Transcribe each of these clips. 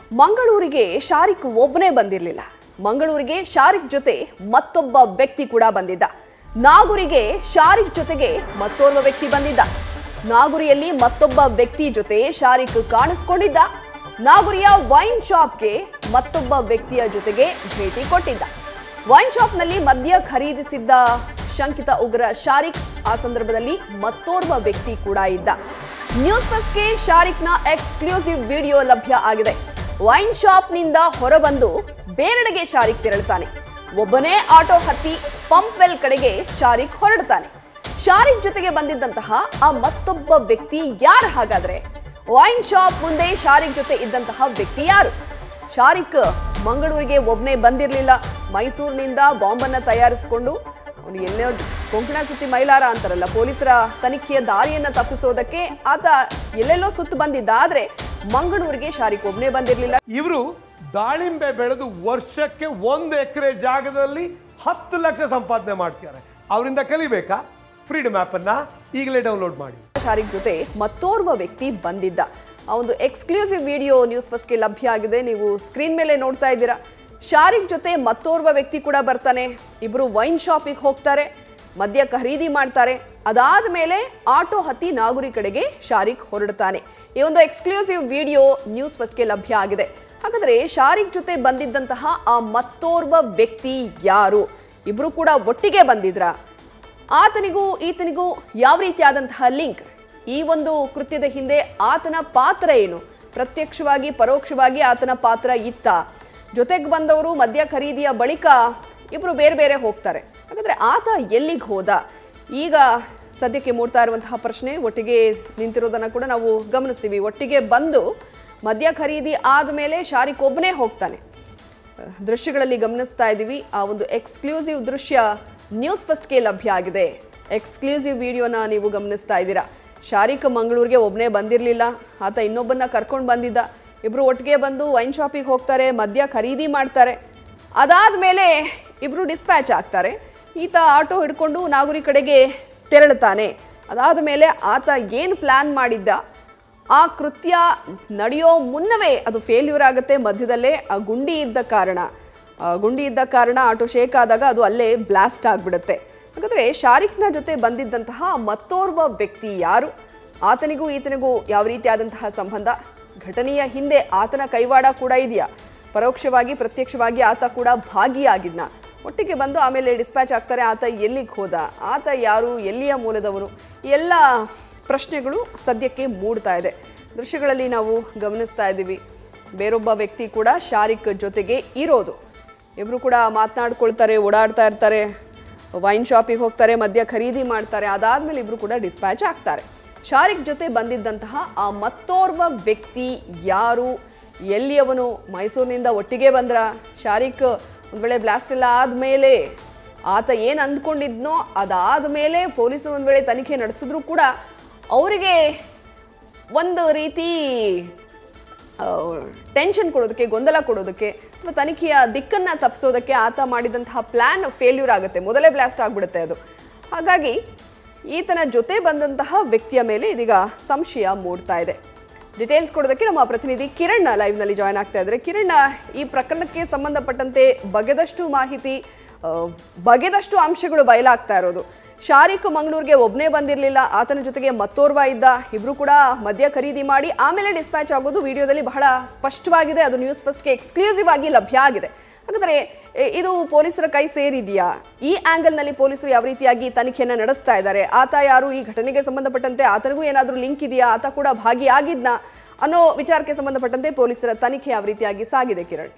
ಮಂಗಳೂರಿಗೆ ಶಾರಿಕ್ ಒಬ್ಬನೇ ಬಂದಿರಲಿಲ್ಲ ಮಂಗಳೂರಿಗೆ ಶಾರಿಕ್ ಜೊತೆ ಮತ್ತೊಬ್ಬ ವ್ಯಕ್ತಿ ಕೂಡ ಬಂದಿದ್ದ ನಾಗುರಿಗೆ ಶಾರಿಕ್ ಜೊತೆಗೆ ಮತ್ತೋರ್ವ ವ್ಯಕ್ತಿ ಬಂದಿದ್ದ ನಾಗುರಿಯಲ್ಲಿ ಮತ್ತೊಬ್ಬ ವ್ಯಕ್ತಿ ಜೊತೆ ಶಾರಿಕ್ ಕಾಣಿಸ್ಕೊಂಡಿದ್ದ ನಾಗುರಿಯ ವೈನ್ ಶಾಪ್ಗೆ ಮತ್ತೊಬ್ಬ ವ್ಯಕ್ತಿಯ ಜೊತೆಗೆ ಭೇಟಿ ಕೊಟ್ಟಿದ್ದ ವೈನ್ ಶಾಪ್ನಲ್ಲಿ ಮದ್ಯ ಖರೀದಿಸಿದ್ದ ಶಂಕಿತ ಉಗ್ರ ಶಾರಿಕ್ ಆ ಸಂದರ್ಭದಲ್ಲಿ ಮತ್ತೋರ್ವ ವ್ಯಕ್ತಿ ಕೂಡ ಇದ್ದ ನ್ಯೂಸ್ ಫಸ್ಟ್ಗೆ ಶಾರಿಕ್ನ ಎಕ್ಸ್ಕ್ಲೂಸಿವ್ ವಿಡಿಯೋ ಲಭ್ಯ ಆಗಿದೆ ವೈನ್ ಶಾಪ್ನಿಂದ ಹೊರಬಂದು ಬೇರೆಡೆಗೆ ಶಾರಿಕ್ ತೆರಳುತ್ತಾನೆ ಒಬ್ಬನೇ ಆಟೋ ಹತ್ತಿ ಪಂಪ್ವೆಲ್ ಕಡೆಗೆ ಶಾರಿಕ್ ಹೊರಡ್ತಾನೆ ಶಾರಿಕ್ ಜೊತೆಗೆ ಬಂದಿದ್ದಂತಹ ಆ ಮತ್ತೊಬ್ಬ ವ್ಯಕ್ತಿ ಯಾರು ಹಾಗಾದ್ರೆ ವೈನ್ ಶಾಪ್ ಮುಂದೆ ಶಾರಿಕ್ ಜೊತೆ ಇದ್ದಂತಹ ವ್ಯಕ್ತಿ ಯಾರು ಶಾರಿಕ್ ಮಂಗಳೂರಿಗೆ ಒಬ್ಬನೇ ಬಂದಿರಲಿಲ್ಲ ಮೈಸೂರಿನಿಂದ ಬಾಂಬನ್ನ ತಯಾರಿಸಿಕೊಂಡು ಅವನು ಎಲ್ಲೋ ಕೊಂಕಣ ಸುತ್ತಿ ಮೈಲಾರ ಅಂತಾರಲ್ಲ ಪೊಲೀಸರ ತನಿಖೆಯ ದಾರಿಯನ್ನ ತಪ್ಪಿಸೋದಕ್ಕೆ ಆತ ಎಲ್ಲೆಲ್ಲೋ ಸುತ್ತು ಬಂದಿದ್ದ ಆದ್ರೆ ಮಂಗಳೂರಿಗೆ ಶಾರಿಕ್ ಒಬ್ಬನೇ ಬಂದಿರಲಿಲ್ಲ ಇವರು ದಾಳಿಂಬೆ ಬೆಳೆದು ವರ್ಷಕ್ಕೆ ಒಂದು ಎಕರೆ ಜಾಗದಲ್ಲಿ ಹತ್ತು ಲಕ್ಷ ಸಂಪಾದನೆ ಮಾಡ್ತಿದ್ದಾರೆ ಅವರಿಂದ ಕಲಿಬೇಕಾ ಫ್ರೀಡಮ್ ಅನ್ನ ಈಗಲೇ ಡೌನ್ಲೋಡ್ ಮಾಡಿ ಶಾರಿಕ್ ಜೊತೆ ಮತ್ತೋರ್ವ ವ್ಯಕ್ತಿ ಬಂದಿದ್ದ ಆ ಒಂದು ಎಕ್ಸ್ಕ್ಲೂಸಿವ್ ವಿಡಿಯೋ ನ್ಯೂಸ್ ಫಸ್ಟ್ಗೆ ಲಭ್ಯ ಆಗಿದೆ ನೀವು ಸ್ಕ್ರೀನ್ ಮೇಲೆ ನೋಡ್ತಾ ಇದ್ದೀರಾ ಶಾರಿಕ್ ಜೊತೆ ಮತ್ತೋರ್ವ ವ್ಯಕ್ತಿ ಕೂಡ ಬರ್ತಾನೆ ಇಬ್ರು ವೈನ್ ಶಾಪಿಗೆ ಹೋಗ್ತಾರೆ ಮದ್ಯ ಖರೀದಿ ಮಾಡ್ತಾರೆ ಅದಾದ ಮೇಲೆ ಆಟೋ ಹತ್ತಿ ನಾಗುರಿ ಕಡೆಗೆ ಶಾರಿಕ್ ಹೊರಡ್ತಾನೆ ಈ ಒಂದು ಎಕ್ಸ್ಕ್ಲೂಸಿವ್ ವಿಡಿಯೋ ನ್ಯೂಸ್ ಫಸ್ಟ್ಗೆ ಲಭ್ಯ ಆಗಿದೆ ಹಾಗಾದ್ರೆ ಶಾರಿಕ್ ಜೊತೆ ಬಂದಿದ್ದಂತಹ ಆ ಮತ್ತೋರ್ವ ವ್ಯಕ್ತಿ ಯಾರು ಇಬ್ರು ಕೂಡ ಒಟ್ಟಿಗೆ ಬಂದಿದ್ರಾ ಆತನಿಗೂ ಈತನಿಗೂ ಯಾವ ರೀತಿಯಾದಂತಹ ಲಿಂಕ್ ಈ ಒಂದು ಕೃತ್ಯದ ಹಿಂದೆ ಆತನ ಪಾತ್ರ ಏನು ಪ್ರತ್ಯಕ್ಷವಾಗಿ ಪರೋಕ್ಷವಾಗಿ ಆತನ ಪಾತ್ರ ಇತ್ತ ಜೊತೆಗೆ ಬಂದವರು ಮದ್ಯ ಖರೀದಿಯ ಬಳಿಕ ಇಬ್ರು ಬೇರೆ ಬೇರೆ ಹೋಗ್ತಾರೆ ಹಾಗಾದ್ರೆ ಆತ ಎಲ್ಲಿಗೆ ಹೋದ ಈಗ ಸದ್ಯಕ್ಕೆ ಮೂಡ್ತಾ ಇರುವಂತಹ ಪ್ರಶ್ನೆ ಒಟ್ಟಿಗೆ ನಿಂತಿರೋದನ್ನ ಕೂಡ ನಾವು ಗಮನಿಸ್ತೀವಿ ಒಟ್ಟಿಗೆ ಬಂದು ಮದ್ಯ ಖರೀದಿ ಆದಮೇಲೆ ಶಾರಿಕ್ ಒಬ್ಬನೇ ಹೋಗ್ತಾನೆ ದೃಶ್ಯಗಳಲ್ಲಿ ಗಮನಿಸ್ತಾ ಇದ್ದೀವಿ ಆ ಒಂದು ಎಕ್ಸ್ಕ್ಲೂಸಿವ್ ದೃಶ್ಯ ನ್ಯೂಸ್ ಫಸ್ಟ್ಗೆ ಲಭ್ಯ ಆಗಿದೆ ಎಕ್ಸ್ಕ್ಲೂಸಿವ್ ವಿಡಿಯೋನ ನೀವು ಗಮನಿಸ್ತಾ ಇದ್ದೀರಾ ಶಾರಿಕ್ ಮಂಗಳೂರಿಗೆ ಒಬ್ಬನೇ ಬಂದಿರಲಿಲ್ಲ ಆತ ಇನ್ನೊಬ್ಬನ್ನ ಕರ್ಕೊಂಡು ಬಂದಿದ್ದ ಇಬ್ರು ಒಟ್ಟಿಗೆ ಬಂದು ವೈನ್ ಶಾಪಿಗೆ ಹೋಗ್ತಾರೆ ಮದ್ಯ ಖರೀದಿ ಮಾಡ್ತಾರೆ ಅದಾದಮೇಲೆ ಇಬ್ರು ಡಿಸ್ಪ್ಯಾಚ್ ಆಗ್ತಾರೆ ಈತ ಆಟೋ ಹಿಡ್ಕೊಂಡು ನಾಗುರಿ ಕಡೆಗೆ ತೆರಳುತ್ತಾನೆ ಅದಾದ ಮೇಲೆ ಆತ ಏನು ಪ್ಲ್ಯಾನ್ ಮಾಡಿದ್ದ ಆ ಕೃತ್ಯ ನಡೆಯೋ ಮುನ್ನವೇ ಅದು ಫೇಲ್ಯೂರ್ ಆಗುತ್ತೆ ಮಧ್ಯದಲ್ಲೇ ಆ ಗುಂಡಿ ಇದ್ದ ಕಾರಣ ಆ ಗುಂಡಿ ಇದ್ದ ಕಾರಣ ಆಟೋ ಶೇಕ್ ಆದಾಗ ಅದು ಅಲ್ಲೇ ಬ್ಲಾಸ್ಟ್ ಆಗಿಬಿಡುತ್ತೆ ಹಾಗಾದರೆ ಶಾರಿಕ್ನ ಜೊತೆ ಬಂದಿದ್ದಂತಹ ಮತ್ತೋರ್ವ ವ್ಯಕ್ತಿ ಯಾರು ಆತನಿಗೂ ಈತನಿಗೂ ಯಾವ ರೀತಿಯಾದಂತಹ ಸಂಬಂಧ ಘಟನೆಯ ಹಿಂದೆ ಆತನ ಕೈವಾಡ ಕೂಡ ಇದೆಯಾ ಪರೋಕ್ಷವಾಗಿ ಪ್ರತ್ಯಕ್ಷವಾಗಿ ಆತ ಕೂಡ ಭಾಗಿಯಾಗಿದ್ನ ಒಟ್ಟಿಗೆ ಬಂದು ಆಮೇಲೆ ಡಿಸ್ಪ್ಯಾಚ್ ಆಗ್ತಾರೆ ಆತ ಎಲ್ಲಿಗೆ ಹೋದ ಆತ ಯಾರು ಎಲ್ಲಿಯ ಮೂಲದವನು ಈ ಎಲ್ಲ ಪ್ರಶ್ನೆಗಳು ಸದ್ಯಕ್ಕೆ ಮೂಡ್ತಾ ಇದೆ ದೃಶ್ಯಗಳಲ್ಲಿ ನಾವು ಗಮನಿಸ್ತಾ ಇದ್ದೀವಿ ಬೇರೊಬ್ಬ ವ್ಯಕ್ತಿ ಕೂಡ ಶಾರಿಕ್ ಜೊತೆಗೆ ಇರೋದು ಇಬ್ಬರು ಕೂಡ ಮಾತನಾಡ್ಕೊಳ್ತಾರೆ ಓಡಾಡ್ತಾ ಇರ್ತಾರೆ ವೈನ್ ಶಾಪಿಗೆ ಹೋಗ್ತಾರೆ ಮದ್ಯ ಖರೀದಿ ಮಾಡ್ತಾರೆ ಅದಾದ್ಮೇಲೆ ಇಬ್ರು ಕೂಡ ಡಿಸ್ಪ್ಯಾಚ್ ಆಗ್ತಾರೆ ಶಾರಿಕ್ ಜೊತೆ ಬಂದಿದ್ದಂತಹ ಆ ಮತ್ತೋರ್ವ ವ್ಯಕ್ತಿ ಯಾರು ಎಲ್ಲಿಯವನು ಮೈಸೂರಿನಿಂದ ಒಟ್ಟಿಗೆ ಬಂದ್ರ ಶಾರಿಕ್ ಒಂದ್ ವೇಳೆ ಬ್ಲಾಸ್ಟ್ ಎಲ್ಲ ಆದಮೇಲೆ ಆತ ಏನು ಅಂದ್ಕೊಂಡಿದ್ನೋ ಅದಾದ ಮೇಲೆ ಪೊಲೀಸರು ಒಂದು ವೇಳೆ ತನಿಖೆ ನಡೆಸಿದ್ರು ಕೂಡ ಅವರಿಗೆ ಒಂದು ರೀತಿ ಟೆನ್ಷನ್ ಕೊಡೋದಕ್ಕೆ ಗೊಂದಲ ಕೊಡೋದಕ್ಕೆ ಅಥವಾ ತನಿಖೆಯ ದಿಕ್ಕನ್ನು ತಪ್ಪಿಸೋದಕ್ಕೆ ಆತ ಮಾಡಿದಂತಹ ಪ್ಲ್ಯಾನ್ ಫೇಲ್ಯೂರ್ ಆಗುತ್ತೆ ಮೊದಲೇ ಬ್ಲಾಸ್ಟ್ ಆಗಿಬಿಡುತ್ತೆ ಅದು ಹಾಗಾಗಿ ಈತನ ಜೊತೆ ಬಂದಂತಹ ವ್ಯಕ್ತಿಯ ಮೇಲೆ ಇದೀಗ ಸಂಶಯ ಮೂಡ್ತಾ ಇದೆ ಡೀಟೇಲ್ಸ್ ಕೊಡೋದಕ್ಕೆ ನಮ್ಮ ಪ್ರತಿನಿಧಿ ಕಿರಣ್ ಲೈವ್ನಲ್ಲಿ ಜಾಯ್ನ್ ಆಗ್ತಾ ಇದ್ದಾರೆ ಕಿರಣ್ ಈ ಪ್ರಕರಣಕ್ಕೆ ಸಂಬಂಧಪಟ್ಟಂತೆ ಬಗೆದಷ್ಟು ಮಾಹಿತಿ ಆ, ಬಗೆದಷ್ಟು ಅಂಶಗಳು ಬಯಲಾಗ್ತಾ ಇರೋದು ಶಾರಿಕ್ ಮಂಗಳೂರಿಗೆ ಒಬ್ಬನೇ ಬಂದಿರಲಿಲ್ಲ ಆತನ ಜೊತೆಗೆ ಮತ್ತೋರ್ವ ಇದ್ದ ಇಬ್ರು ಕೂಡ ಮದ್ಯ ಖರೀದಿ ಮಾಡಿ ಆಮೇಲೆ ಡಿಸ್ಪ್ಯಾಚ್ ಆಗೋದು ವಿಡಿಯೋದಲ್ಲಿ ಬಹಳ ಸ್ಪಷ್ಟವಾಗಿದೆ ಅದು ನ್ಯೂಸ್ ಫಸ್ಟ್ಗೆ ಎಕ್ಸ್ಕ್ಲೂಸಿವ್ ಆಗಿ ಲಭ್ಯ ಆಗಿದೆ ಹಾಗಾದರೆ ಎ- ಇದು ಪೊಲೀಸರ ಕೈ ಸೇರಿದೆಯಾ ಈ ಆಂಗಲ್ನಲ್ಲಿ ಪೊಲೀಸರು ಯಾವ ರೀತಿಯಾಗಿ ತನಿಖೆಯನ್ನು ನಡೆಸ್ತಾ ಇದ್ದಾರೆ ಆತ ಯಾರು ಈ ಘಟನೆಗೆ ಸಂಬಂಧಪಟ್ಟಂತೆ ಆತನಿಗೂ ಏನಾದರೂ ಲಿಂಕ್ ಇದೆಯಾ ಆತ ಕೂಡ ಭಾಗಿಯಾಗಿದ್ನ ಅನ್ನೋ ವಿಚಾರಕ್ಕೆ ಸಂಬಂಧಪಟ್ಟಂತೆ ಪೊಲೀಸರ ತನಿಖೆ ಯಾವ ರೀತಿಯಾಗಿ ಸಾಗಿದೆ ಕಿರಣ್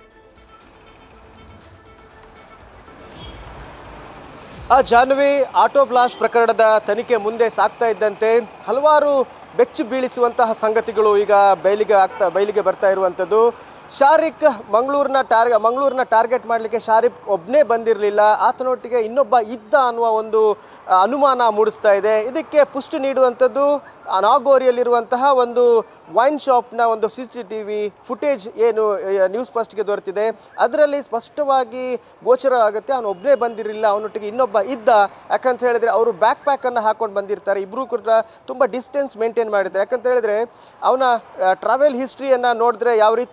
ಆ ಜಾನ್ವಿ ಆಟೋ ಬ್ಲಾಸ್ಟ್ ಪ್ರಕರಣದ ತನಿಖೆ ಮುಂದೆ ಸಾಗ್ತಾ ಇದ್ದಂತೆ ಹಲವಾರು ಬೆಚ್ಚು ಬೀಳಿಸುವಂತಹ ಸಂಗತಿಗಳು ಈಗ ಬಯಲಿಗೆ ಆಗ್ತಾ ಬಯಲಿಗೆ ಬರ್ತಾ ಇರುವಂಥದ್ದು ಶಾರಿಕ್ ಮಂಗಳೂರಿನ ಟಾರ್ಗೆ ಮಂಗಳೂರಿನ ಟಾರ್ಗೆಟ್ ಮಾಡಲಿಕ್ಕೆ ಶಾರಿಕ್ ಒಬ್ಬನೇ ಬಂದಿರಲಿಲ್ಲ ಆತನೊಟ್ಟಿಗೆ ಇನ್ನೊಬ್ಬ ಇದ್ದ ಅನ್ನುವ ಒಂದು ಆ, ಅನುಮಾನ ಮೂಡಿಸ್ತಾ ಇದೆ ಇದಕ್ಕೆ ಪುಷ್ಟಿ ನೀಡುವಂಥದ್ದು ಆ, ನಾಗೋರಿಯಲ್ಲಿರುವಂತಹ ಒಂದು ವೈನ್ ಶಾಪ್ನ ಒಂದು C C T V footage ಏನು ಆ, ನ್ಯೂಸ್ ಫಸ್ಟ್ಗೆ ದೊರೆತಿದೆ ಅದರಲ್ಲಿ ಸ್ಪಷ್ಟವಾಗಿ ಗೋಚರ ಆಗುತ್ತೆ ಅವನು ಒಬ್ಬನೇ ಬಂದಿರಲಿಲ್ಲ ಅವನೊಟ್ಟಿಗೆ ಇನ್ನೊಬ್ಬ ಇದ್ದ ಯಾಕಂತ ಹೇಳಿದ್ರೆ ಅವರು ಬ್ಯಾಕ್ ಪ್ಯಾಕನ್ನು ಹಾಕೊಂಡು ಬಂದಿರ್ತಾರೆ ಇಬ್ಬರು ಕೂಡ ತುಂಬ ಡಿಸ್ಟೆನ್ಸ್ ಮೇಂಟೈನ್ ಮಾಡಿದ್ದಾರೆ ಯಾಕಂತ ಹೇಳಿದ್ರೆ ಅವನ ಟ್ರಾವೆಲ್ ಹಿಸ್ಟ್ರಿಯನ್ನು ನೋಡಿದ್ರೆ ಯಾವ ರೀತಿ ಇದೆ ಅಂತ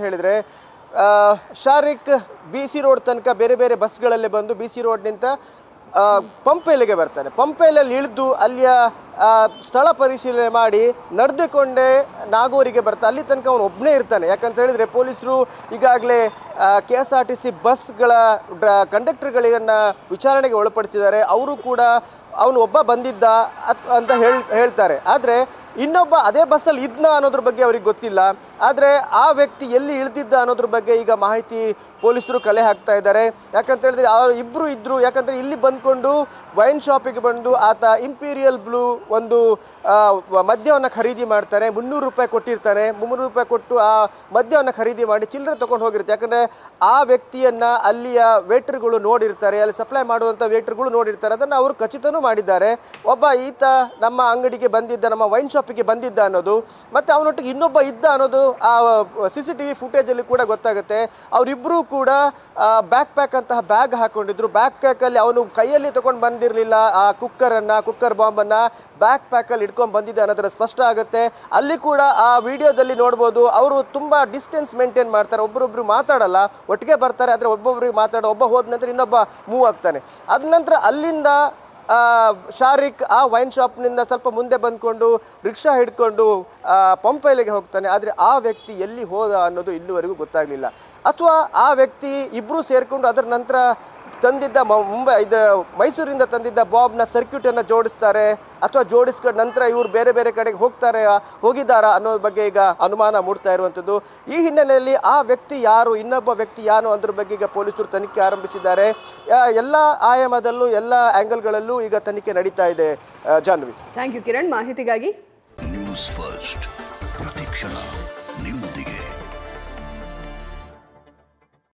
ಹೇಳಿದರೆ ಶಾರಿಕ್ ಬಿ ಸಿ ರೋಡ್ ತನಕ ಬೇರೆ ಬೇರೆ ಬಸ್ಗಳಲ್ಲಿ ಬಂದು ಬಿ ಸಿ ರೋಡ್ನಿಂದ ಆ, ಪಂಪೇಲಿಗೆ ಬರ್ತಾನೆ ಪಂಪೇಲಲ್ಲಿ ಇಳಿದು ಅಲ್ಲಿಯ ಆ, ಸ್ಥಳ ಪರಿಶೀಲನೆ ಮಾಡಿ ನಡೆದುಕೊಂಡೇ ನಾಗೂರಿಗೆ ಬರ್ತಾನೆ ಅಲ್ಲಿ ತನಕ ಅವನು ಒಬ್ಬನೇ ಇರ್ತಾನೆ ಯಾಕಂತ ಹೇಳಿದ್ರೆ ಪೊಲೀಸರು ಈಗಾಗಲೇ K S R T C ಬಸ್ಗಳ ಕಂಡಕ್ಟರ್ಗಳಿಗನ್ನ ವಿಚಾರಣೆಗೆ ಒಳಪಡಿಸಿದ್ದಾರೆ ಅವರು ಕೂಡ ಅವನು ಒಬ್ಬ ಬಂದಿದ್ದ ಅತ್- ಅಂತ ಹೇಳ್ ಹೇಳ್ತಾರೆ ಆದರೆ ಇನ್ನೊಬ್ಬ ಅದೇ ಬಸ್ಸಲ್ಲಿ ಇದ್ನ ಅನ್ನೋದ್ರ ಬಗ್ಗೆ ಅವ್ರಿಗೆ ಗೊತ್ತಿಲ್ಲ ಆದರೆ ಆ ವ್ಯಕ್ತಿ ಎಲ್ಲಿ ಇಳಿದಿದ್ದ ಅನ್ನೋದ್ರ ಬಗ್ಗೆ ಈಗ ಮಾಹಿತಿ ಪೊಲೀಸರು ಕಲೆ ಹಾಕ್ತಾ ಇದ್ದಾರೆ ಯಾಕಂತ ಹೇಳಿದ್ರೆ ಅವ್ರು ಇಬ್ಬರು ಇದ್ರು ಯಾಕಂದ್ರೆ ಇಲ್ಲಿ ಬಂದ್ಕೊಂಡು ವೈನ್ ಶಾಪಿಗೆ ಬಂದು ಆತ ಇಂಪೀರಿಯಲ್ ಬ್ಲೂ ಒಂದು ಆ, ವ- ಮದ್ಯವನ್ನು ಖರೀದಿ ಮಾಡ್ತಾನೆ ಮುನ್ನೂರು ರೂಪಾಯಿ ಕೊಟ್ಟಿರ್ತಾನೆ ಮುನ್ನೂರು ರೂಪಾಯಿ ಕೊಟ್ಟು ಆ ಮದ್ಯವನ್ನು ಖರೀದಿ ಮಾಡಿ ಚಿಲ್ಲರೆ ತಗೊಂಡು ಹೋಗಿರುತ್ತೆ ಯಾಕಂದ್ರೆ ಆ ವ್ಯಕ್ತಿಯನ್ನ ಅಲ್ಲಿಯ ವೇಟರ್ಗಳು ನೋಡಿರ್ತಾರೆ ಅಲ್ಲಿ ಸಪ್ಲೈ ಮಾಡುವಂಥ ವೇಟರ್ಗಳು ನೋಡಿರ್ತಾರೆ ಅದನ್ನು ಅವರು ಖಚಿತನೂ ಮಾಡಿದ್ದಾರೆ ಒಬ್ಬ ಈತ ನಮ್ಮ ಅಂಗಡಿಗೆ ಬಂದಿದ್ದ ನಮ್ಮ ವೈನ್ ಶಾಪಿಗೆ ಬಂದಿದ್ದ ಅನ್ನೋದು ಮತ್ತೆ ಅವನೊಟ್ಟಿಗೆ ಇನ್ನೊಬ್ಬ ಇದ್ದ ಅನ್ನೋದು ಆ ಸಿ ಸಿ ಟಿ ವಿ ಫುಟೇಜಲ್ಲಿ ಕೂಡ ಗೊತ್ತಾಗುತ್ತೆ ಅವರಿಬ್ಬರೂ ಕೂಡ ಬ್ಯಾಕ್ ಪ್ಯಾಕ್ ಅಂತಹ ಬ್ಯಾಗ್ ಹಾಕೊಂಡಿದ್ರು ಬ್ಯಾಕ್ ಪ್ಯಾಕಲ್ಲಿ ಅವನು ಕೈಯಲ್ಲಿ ತಗೊಂಡು ಬಂದಿರಲಿಲ್ಲ ಆ ಕುಕ್ಕರನ್ನು ಕುಕ್ಕರ್ ಬಾಂಬನ್ನು ಬ್ಯಾಕ್ ಪ್ಯಾಕಲ್ಲಿ ಇಟ್ಕೊಂಡು ಬಂದಿದ್ದ ಅನ್ನೋದ್ರ ಸ್ಪಷ್ಟ ಆಗುತ್ತೆ ಅಲ್ಲಿ ಕೂಡ ಆ ವಿಡಿಯೋದಲ್ಲಿ ನೋಡ್ಬೋದು ಅವರು ತುಂಬ ಡಿಸ್ಟೆನ್ಸ್ ಮೇಂಟೈನ್ ಮಾಡ್ತಾರೆ ಒಬ್ಬರೊಬ್ರು ಮಾತಾಡಲ್ಲ ಒಟ್ಟಿಗೆ ಬರ್ತಾರೆ ಆದರೆ ಒಬ್ಬೊಬ್ರಿಗೆ ಮಾತಾಡೋ ಒಬ್ಬ ಹೋದ ನಂತರ ಇನ್ನೊಬ್ಬ ಮೂವ್ ಆಗ್ತಾನೆ ಅದ ನಂತರ ಅಲ್ಲಿಂದ ಆ, ಶಾರಿಕ್ ಆ ವೈನ್ ಶಾಪ್ನಿಂದ ಸ್ವಲ್ಪ ಮುಂದೆ ಬಂದ್ಕೊಂಡು ರಿಕ್ಷಾ ಹಿಡ್ಕೊಂಡು ಆ, ಪಂಪೈಲಿಗೆ ಹೋಗ್ತಾನೆ ಆದರೆ ಆ ವ್ಯಕ್ತಿ ಎಲ್ಲಿ ಹೋದ ಅನ್ನೋದು ಇಲ್ಲಿವರೆಗೂ ಗೊತ್ತಾಗಲಿಲ್ಲ ಅಥವಾ ಆ ವ್ಯಕ್ತಿ ಇಬ್ಬರು ಸೇರಿಕೊಂಡು ಅದರ ನಂತರ ತಂದಿದ್ದ ಮ- ಮುಂಬೈ ಇದು ಮೈಸೂರಿಂದ ತಂದಿದ್ದ ಬಾಬ್ನ ಸರ್ಕ್ಯೂಟನ್ನು ಜೋಡಿಸ್ತಾರೆ ಅಥವಾ ಜೋಡಿಸ್ಕೊಂಡ ನಂತರ ಇವರು ಬೇರೆ ಬೇರೆ ಕಡೆಗೆ ಹೋಗ್ತಾರೆ ಹೋಗಿದ್ದಾರಾ ಅನ್ನೋ ಬಗ್ಗೆ ಈಗ ಅನುಮಾನ ಮೂಡ್ತಾ ಇರುವಂಥದ್ದು ಈ ಹಿನ್ನೆಲೆಯಲ್ಲಿ ಆ ವ್ಯಕ್ತಿ ಯಾರು ಇನ್ನೊಬ್ಬ ವ್ಯಕ್ತಿ ಯಾರು ಅದ್ರ ಬಗ್ಗೆ ಈಗ ಪೊಲೀಸರು ತನಿಖೆ ಆರಂಭಿಸಿದ್ದಾರೆ ಆ, ಎಲ್ಲ ಆಯಾಮದಲ್ಲೂ ಎಲ್ಲ ಆ್ಯಂಗಲ್ಗಳಲ್ಲೂ ಈಗ ತನಿಖೆ ನಡೀತಾ ಇದೆ ಆ, ಜಾಹ್ನವಿ ಥ್ಯಾಂಕ್ ಯು ಕಿರಣ್ ಮಾಹಿತಿಗಾಗಿ ನ್ಯೂಸ್ ಫಸ್ಟ್